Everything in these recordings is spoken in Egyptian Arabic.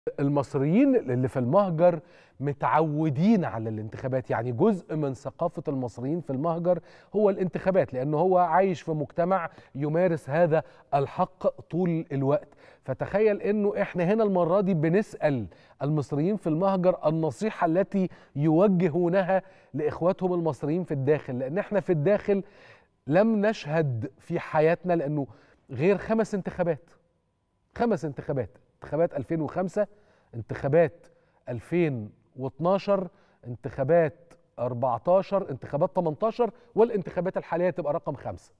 المصريين اللي في المهجر متعودين على الانتخابات يعني جزء من ثقافة المصريين في المهجر هو الانتخابات لأنه هو عايش في مجتمع يمارس هذا الحق طول الوقت فتخيل أنه إحنا هنا المرة دي بنسأل المصريين في المهجر النصيحة التي يوجهونها لإخواتهم المصريين في الداخل لأن إحنا في الداخل لم نشهد في حياتنا لأنه غير خمس انتخابات خمس انتخابات انتخابات 2005 انتخابات 2012 انتخابات 14 انتخابات 18 والانتخابات الحاليه تبقى رقم خمسه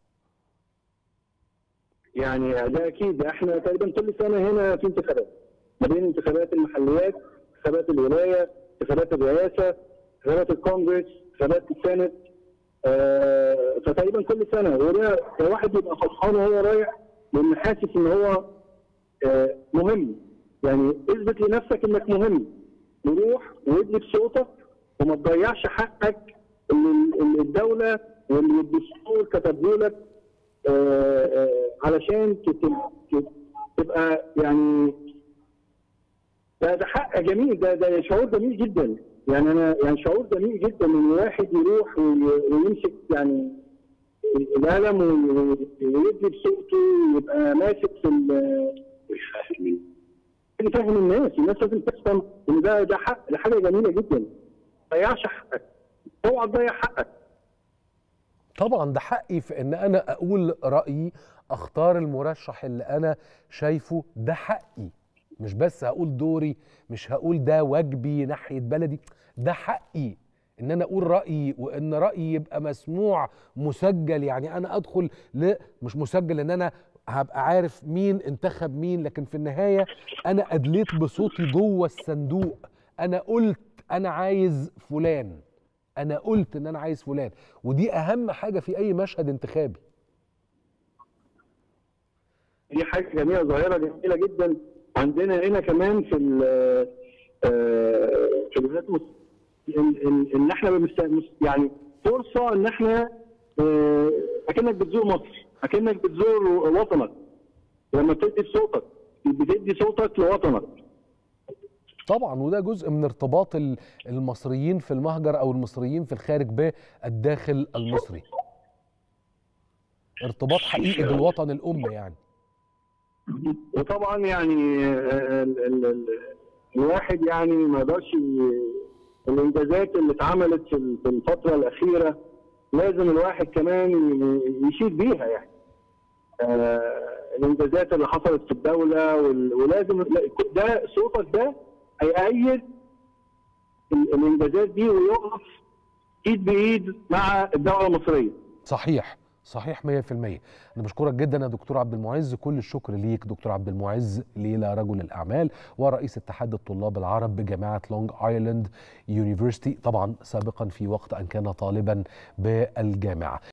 يعني ده اكيد احنا تقريبا كل سنه هنا في انتخابات ما بين انتخابات المحليات انتخابات الولايه انتخابات الرئاسه انتخابات الكونجرس انتخابات السنت آه فتقريبا كل سنه وده الواحد يبقى فرحان وهو رايح لان حاسس ان هو آه مهم يعني اثبت لنفسك انك مهم وروح وادي بصوتك وما تضيعش حقك اللي الدوله واللي الدستور كتبه لك آه آه علشان تبقى يعني ده ده حق جميل ده ده شعور جميل جدا يعني انا يعني شعور جميل جدا ان واحد يروح ويمسك يعني القلم ويدي بصوته ويبقى ماسك في يفهم الناس الناس لازم تفهم ان ده ده حق ده حاجه جميله جدا ما تضيعش حقك اوعى تضيع حقك طبعا ده حقي في ان انا اقول رايي اختار المرشح اللي انا شايفه ده حقي مش بس هقول دوري مش هقول ده واجبي ناحيه بلدي ده حقي ان انا اقول رايي وان رايي يبقى مسموع مسجل يعني انا ادخل ل مش مسجل ان انا هبقى عارف مين انتخب مين لكن في النهايه انا ادليت بصوتي جوه الصندوق انا قلت انا عايز فلان انا قلت ان انا عايز فلان ودي اهم حاجه في اي مشهد انتخابي دي حاجه جميله ظاهره جميله جدا عندنا هنا كمان في في الولايات ان احنا يعني فرصه ان احنا اكنك بتزور مصر اكنك بتزور وطنك لما بتدي صوتك بتدي صوتك لوطنك طبعا وده جزء من ارتباط المصريين في المهجر او المصريين في الخارج بالداخل المصري ارتباط حقيقي بالوطن الام يعني وطبعا يعني ال ال ال الواحد يعني ما يقدرش الانجازات اللي اتعملت في الفتره الاخيره لازم الواحد كمان يشيد بيها يعني آه الانجازات اللي حصلت في الدوله ولازم ده صوتك ده هيأيد الانجازات دي ويقف ايد بايد مع الدوله المصريه صحيح صحيح 100% انا بشكرك جدا يا دكتور عبد المعز كل الشكر ليك دكتور عبد المعز ليلى رجل الاعمال ورئيس اتحاد الطلاب العرب بجامعه لونج ايلاند يونيفرسيتي طبعا سابقا في وقت ان كان طالبا بالجامعه